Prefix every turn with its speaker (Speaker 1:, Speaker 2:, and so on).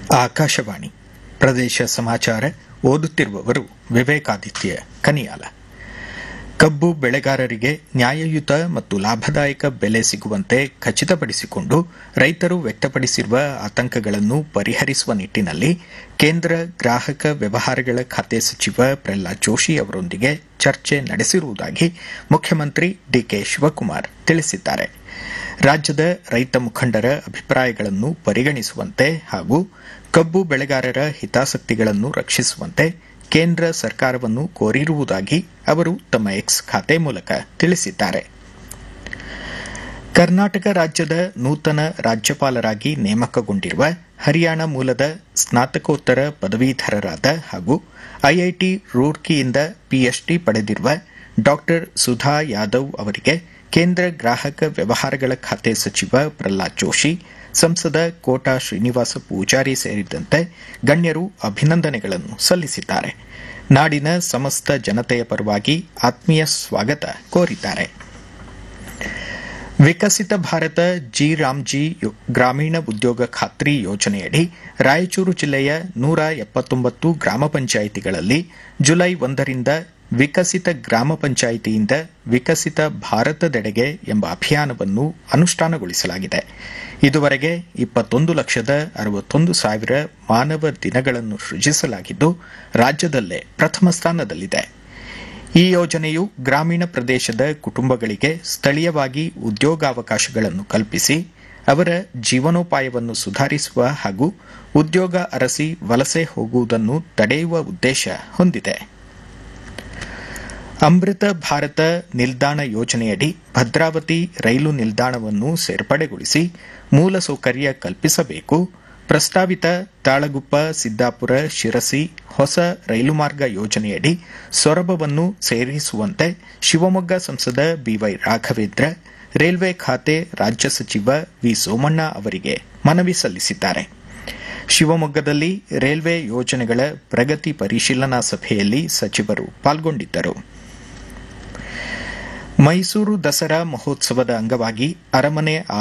Speaker 1: ಆಕಾಶವಾಣಿ ಪ್ರದೇಶ ಸಮಾಚಾರ ಓದುತ್ತಿರುವವರು ವಿವೇಕಾದಿತ್ಯ ಕನಿಯಾಲ ಕಬ್ಬು ಬೆಳೆಗಾರರಿಗೆ ನ್ಯಾಯಯುತ ಮತ್ತು ಲಾಭದಾಯಕ ಬೆಲೆ ಸಿಗುವಂತೆ ಖಚಿತಪಡಿಸಿಕೊಂಡು ರೈತರು ವ್ಯಕ್ತಪಡಿಸಿರುವ ಆತಂಕಗಳನ್ನು ಪರಿಹರಿಸುವ ನಿಟ್ಟಿನಲ್ಲಿ ಕೇಂದ್ರ ಗ್ರಾಹಕ ವ್ಯವಹಾರಗಳ ಖಾತೆ ಸಚಿವ ಪ್ರಹ್ಲಾದ್ ಜೋಶಿ ಅವರೊಂದಿಗೆ ಚರ್ಚೆ ನಡೆಸಿರುವುದಾಗಿ ಮುಖ್ಯಮಂತ್ರಿ ಡಿಕೆ ಶಿವಕುಮಾರ್ ತಿಳಿಸಿದ್ದಾರೆ ರಾಜ್ಯದ ರೈತ ಮುಖಂಡರ ಅಭಿಪ್ರಾಯಗಳನ್ನು ಪರಿಗಣಿಸುವಂತೆ ಹಾಗೂ ಕಬ್ಬು ಬೆಳೆಗಾರರ ಹಿತಾಸಕ್ತಿಗಳನ್ನು ರಕ್ಷಿಸುವಂತೆ ಕೇಂದ್ರ ಸರ್ಕಾರವನ್ನು ಕೋರಿರುವುದಾಗಿ ಅವರು ತಮ್ಮ ಎಕ್ಸ್ ಖಾತೆ ಮೂಲಕ ತಿಳಿಸಿದ್ದಾರೆ ಕರ್ನಾಟಕ ರಾಜ್ಯದ ನೂತನ ರಾಜ್ಯಪಾಲರಾಗಿ ನೇಮಕಗೊಂಡಿರುವ ಹರಿಯಾಣ ಮೂಲದ ಸ್ನಾತಕೋತ್ತರ ಪದವೀಧರರಾದ ಹಾಗೂ ಐಐಟಿ ರೂರ್ಕಿಯಿಂದ ಪಿಎಚ್ಡಿ ಪಡೆದಿರುವ ಡಾ ಸುಧಾ ಯಾದವ್ ಅವರಿಗೆ ಕೇಂದ್ರ ಗ್ರಾಹಕ ವ್ಯವಹಾರಗಳ ಖಾತೆ ಸಚಿವ ಪ್ರಹ್ಲಾದ್ ಜೋಶಿ ಸಂಸದ ಕೋಟಾ ಶ್ರೀನಿವಾಸ ಪೂಜಾರಿ ಸೇರಿದಂತೆ ಗಣ್ಯರು ಅಭಿನಂದನೆಗಳನ್ನು ಸಲ್ಲಿಸಿದ್ದಾರೆ ನಾಡಿನ ಸಮಸ್ತ ಜನತೆಯ ಪರವಾಗಿ ಆತ್ಮೀಯ ಸ್ವಾಗತ ಕೋರಿದ್ದಾರೆ ವಿಕಸಿತ ಭಾರತ ಜಿ ರಾಮ್ಜಿ ಗ್ರಾಮೀಣ ಉದ್ಯೋಗ ಖಾತ್ರಿ ಯೋಜನೆಯಡಿ ರಾಯಚೂರು ಜಿಲ್ಲೆಯ ನೂರ ಎಪ್ಪತ್ತೊಂಬತ್ತು ಗ್ರಾಮ ಪಂಚಾಯಿತಿಗಳಲ್ಲಿ ಜುಲೈ ಒಂದರಿಂದ ವಿಕಸಿತ ಗ್ರಾಮ ಪಂಚಾಯಿತಿಯಿಂದ ವಿಕಸಿತ ಭಾರತದೆಡೆಗೆ ಎಂಬ ಅಭಿಯಾನವನ್ನು ಅನುಷ್ಠಾನಗೊಳಿಸಲಾಗಿದೆ ಇದುವರೆಗೆ ಇಪ್ಪತ್ತೊಂದು ಲಕ್ಷದ ಅರವತ್ತೊಂದು ಸಾವಿರ ಮಾನವ ದಿನಗಳನ್ನು ಸೃಜಿಸಲಾಗಿದ್ದು ರಾಜ್ಯದಲ್ಲೇ ಪ್ರಥಮ ಸ್ಥಾನದಲ್ಲಿದೆ ಈ ಯೋಜನೆಯು ಗ್ರಾಮೀಣ ಪ್ರದೇಶದ ಕುಟುಂಬಗಳಿಗೆ ಸ್ಥಳೀಯವಾಗಿ ಉದ್ಯೋಗಾವಕಾಶಗಳನ್ನು ಕಲ್ಪಿಸಿ ಅವರ ಜೀವನೋಪಾಯವನ್ನು ಸುಧಾರಿಸುವ ಹಾಗೂ ಉದ್ಯೋಗ ಅರಸಿ ವಲಸೆ ಹೋಗುವುದನ್ನು ತಡೆಯುವ ಉದ್ದೇಶ ಹೊಂದಿದೆ ಅಮೃತ ಭಾರತ ನಿಲ್ದಾಣ ಯೋಜನೆಯಡಿ ಭದ್ರಾವತಿ ರೈಲು ನಿಲ್ದಾಣವನ್ನು ಸೇರ್ಪಡೆಗೊಳಿಸಿ ಮೂಲಸೌಕರ್ಯ ಕಲ್ಪಿಸಬೇಕು ಪ್ರಸ್ತಾವಿತ ತಾಳಗುಪ್ಪ ಸಿದ್ದಾಪುರ ಶಿರಸಿ ಹೊಸ ರೈಲು ಮಾರ್ಗ ಯೋಜನೆಯಡಿ ಸೊರಬವನ್ನು ಸೇರಿಸುವಂತೆ ಶಿವಮೊಗ್ಗ ಸಂಸದ ಬಿವೈ ರಾಘವೇಂದ್ರ ರೈಲ್ವೆ ಖಾತೆ ರಾಜ್ಯ ಸಚಿವ ವಿ ಸೋಮಣ್ಣ ಅವರಿಗೆ ಮನವಿ ಸಲ್ಲಿಸಿದ್ದಾರೆ ಶಿವಮೊಗ್ಗದಲ್ಲಿ ರೈಲ್ವೆ ಯೋಜನೆಗಳ ಪ್ರಗತಿ ಪರಿಶೀಲನಾ ಸಭೆಯಲ್ಲಿ ಸಚಿವರು ಪಾಲ್ಗೊಂಡಿದ್ದರು ಮೈಸೂರು ದಸರಾ ಮಹೋತ್ಸವದ ಅಂಗವಾಗಿ ಅರಮನೆ